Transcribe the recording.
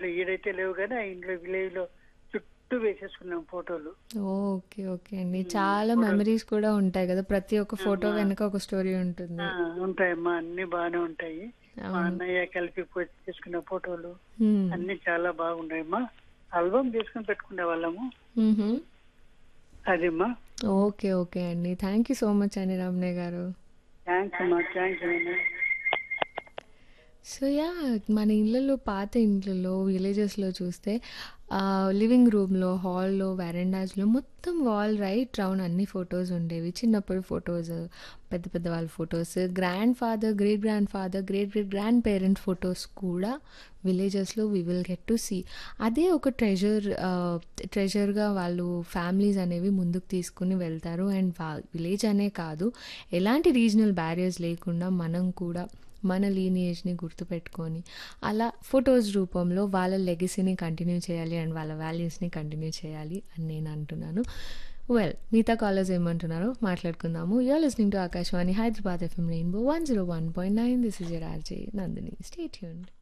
ఈడైతే లేవు కానీ ఆ ఇంట్లో విలేజ్ లో చుట్టూ వేసేసుకున్నాం ఫోటోలు ఓకే ఓకే అండి చాలా మెమరీస్ కూడా ఉంటాయి కదా ప్రతి ఒక్క ఫోటో వెనక ఒక స్టోరీ ఉంటుంది ఆ, ఉంటాయమ్మా అన్ని బాగానే ఉంటాయి మా అవును. అన్నయ్య కలిపి పోయి తీసుకున్న ఫోటోలు హ్మ్. అన్ని చాలా బాగున్నాయమ్మా ఆల్బమ్ తీసుకుని పెట్టుకునే వాళ్ళము మ్హూ. అదేమ్మా ఓకే ఓకే అండి థ్యాంక్ యూ సో మచ్ అండి రమణయ్య గారు థ్యాంక్స్ అమ్మా థ్యాంక్స్ అమ్మా సో యా మన ఇళ్ళల్లో పాత ఇంట్లలో విలేజెస్లో చూస్తే లివింగ్ రూమ్లో హాల్లో వెరెండాస్లో మొత్తం వాల్ రైట్ రౌండ్ అన్ని ఫొటోస్ ఉండేవి చిన్నప్పుడు ఫొటోస్ పెద్ద పెద్ద వాళ్ళ photos grandfather great grandfather great great grandparent photos కూడా విలేజెస్లో we will get to see అదే ఒక ట్రెజర్ ట్రెజర్గా వాళ్ళు ఫ్యామిలీస్ అనేవి ముందుకు తీసుకుని వెళ్తారు అండ్ విలేజ్ అనే కాదు ఎలాంటి రీజనల్ బ్యారియర్స్ లేకుండా మనం కూడా మన లీనియేజ్ని గుర్తుపెట్టుకొని అలా ఫొటోస్ రూపంలో వాళ్ళ లెగసీని కంటిన్యూ చేయాలి అండ్ వాళ్ళ వాల్యూస్ని కంటిన్యూ చేయాలి అని నేను అంటున్నాను వెల్ మిగతా కాలర్స్ ఏమంటున్నారో మాట్లాడుకుందాము you're listening to Akashvani Hyderabad FM rainbow one zero one point nine this is your RJ Nandini stay యూన్